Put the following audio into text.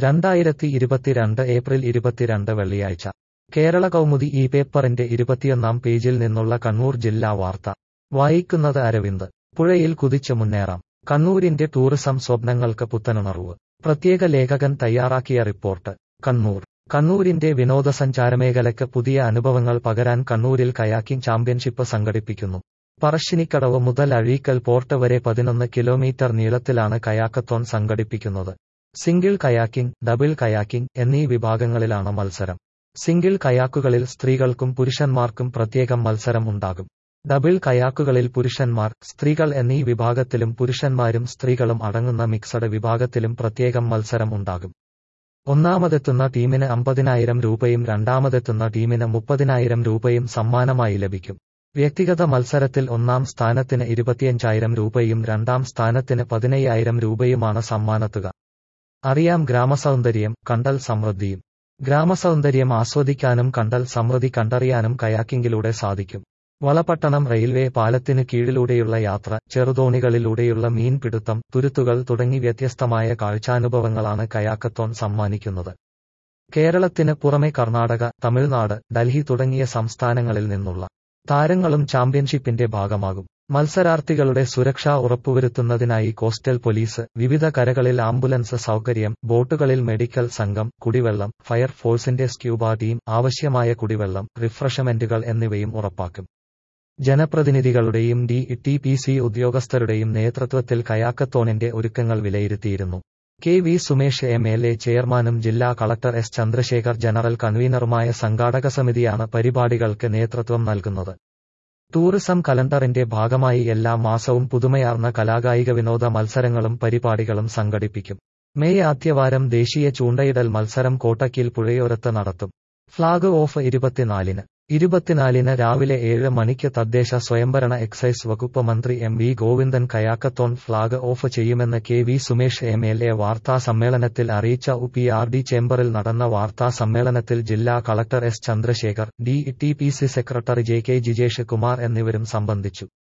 രണ്ടായിരത്തി ഇരുപത്തിരണ്ട് ഏപ്രിൽ ഇരുപത്തിരണ്ട് വെള്ളിയാഴ്ച കേരള കൗമുദി ഈ പേപ്പറിന്റെ ഇരുപത്തിയൊന്നാം പേജിൽ നിന്നുള്ള കണ്ണൂർ ജില്ലാ വാർത്ത വായിക്കുന്നത് അരവിന്ദ് പുഴയിൽ കുതിച്ച് മുന്നേറാം കണ്ണൂരിന്റെ ടൂറിസം സ്വപ്നങ്ങൾക്ക് പുത്തനുണർവ് പ്രത്യേക ലേഖകൻ തയ്യാറാക്കിയ റിപ്പോർട്ട് കണ്ണൂർ കണ്ണൂരിന്റെ വിനോദസഞ്ചാരമേഖലയ്ക്ക് പുതിയ അനുഭവങ്ങൾ പകരാൻ കണ്ണൂരിൽ കയാക്കിംഗ് ചാമ്പ്യൻഷിപ്പ് സംഘടിപ്പിക്കുന്നു പറശ്ശിനിക്കടവ് മുതൽ അഴീക്കൽ പോർട്ട് വരെ പതിനൊന്ന് കിലോമീറ്റർ നീളത്തിലാണ് കയാക്കത്തോൺ സംഘടിപ്പിക്കുന്നത് സിംഗിൾ കയാക്കിംഗ് ഡബിൾ കയാക്കിംഗ് എന്നീ വിഭാഗങ്ങളിലാണ് മത്സരം സിംഗിൾ കയാക്കുകളിൽ സ്ത്രീകൾക്കും പുരുഷന്മാർക്കും പ്രത്യേകം മത്സരം ഉണ്ടാകും ഡബിൾ കയാക്കുകളിൽ പുരുഷന്മാർ സ്ത്രീകൾ എന്നീ വിഭാഗത്തിലും പുരുഷന്മാരും സ്ത്രീകളും അടങ്ങുന്ന മിക്സഡ് വിഭാഗത്തിലും പ്രത്യേകം മത്സരം ഉണ്ടാകും ഒന്നാമതെത്തുന്ന ടീമിന് അമ്പതിനായിരം രൂപയും രണ്ടാമതെത്തുന്ന ടീമിന് മുപ്പതിനായിരം രൂപയും സമ്മാനമായി ലഭിക്കും വ്യക്തിഗത മത്സരത്തിൽ ഒന്നാം സ്ഥാനത്തിന് ഇരുപത്തിയഞ്ചായിരം രൂപയും രണ്ടാം സ്ഥാനത്തിന് പതിനയ്യായിരം രൂപയുമാണ് സമ്മാനത്തുക അറിയാം ഗ്രാമസൗന്ദര്യം കണ്ടൽ സമൃദ്ധിയും ഗ്രാമസൗന്ദര്യം ആസ്വദിക്കാനും കണ്ടൽ സമൃദ്ധി കണ്ടറിയാനും കയാക്കിങ്ങിലൂടെ സാധിക്കും വളപട്ടണം റെയിൽവേ പാലത്തിനു കീഴിലൂടെയുള്ള യാത്ര ചെറുതോണികളിലൂടെയുള്ള മീൻപിടുത്തം തുരുത്തുകൾ തുടങ്ങി വ്യത്യസ്തമായ കാഴ്ചാനുഭവങ്ങളാണ് കയാക്കത്തോൺ സമ്മാനിക്കുന്നത് കേരളത്തിന് പുറമെ കർണാടക തമിഴ്നാട് ഡൽഹി തുടങ്ങിയ സംസ്ഥാനങ്ങളിൽ നിന്നുള്ള താരങ്ങളും ചാമ്പ്യൻഷിപ്പിന്റെ ഭാഗമാകും മത്സരാർത്ഥികളുടെ സുരക്ഷ ഉറപ്പുവരുത്തുന്നതിനായി കോസ്റ്റൽ പോലീസ് വിവിധ കരകളിൽ ആംബുലൻസ് സൗകര്യം ബോട്ടുകളിൽ മെഡിക്കൽ സംഘം കുടിവെള്ളം ഫയർഫോഴ്സിന്റെ സ്ക്യൂബ ടീം ആവശ്യമായ കുടിവെള്ളം റിഫ്രഷ്മെന്റുകൾ എന്നിവയും ഉറപ്പാക്കും ജനപ്രതിനിധികളുടെയും ഡി ടി പി സി ഉദ്യോഗസ്ഥരുടെയും നേതൃത്വത്തിൽ കയാക്കത്തോണിന്റെ ഒരുക്കങ്ങൾ വിലയിരുത്തിയിരുന്നു K V Sumesh M L A ചെയർമാനും ജില്ലാ കളക്ടർ എസ് ചന്ദ്രശേഖർ ജനറൽ കൺവീനറുമായ സംഘാടക സമിതിയാണ് പരിപാടികൾക്ക് നേതൃത്വം നൽകുന്നത് ടൂറിസം കലണ്ടറിന്റെ ഭാഗമായി എല്ലാ മാസവും പുതുമയാർന്ന കലാകായിക വിനോദ മത്സരങ്ങളും പരിപാടികളും സംഘടിപ്പിക്കും മെയ് ആദ്യവാരം ദേശീയ ചൂണ്ടയിടൽ മത്സരം കോട്ടക്കിൽ പുഴയോരത്ത് നടത്തും ഫ്ളാഗ് ഓഫ് ഇരുപത്തിനാലിന് ഇരുപത്തിനാലിന് രാവിലെ ഏഴ് മണിക്ക് തദ്ദേശ സ്വയംഭരണ എക്സൈസ് വകുപ്പ് മന്ത്രി M V Govindan kayakathon flag off ചെയ്യുമെന്ന് K V Sumesh M L A വാർത്താ സമ്മേളനത്തിൽ അറിയിച്ച ഉ പി ആർ ഡി ചേംബറിൽ നടന്ന വാർത്താ സമ്മേളനത്തിൽ ജില്ലാ collector S Chandrasekhar D T P C secretary J K Jijesh Kumar എന്നിവരും സംബന്ധിച്ചു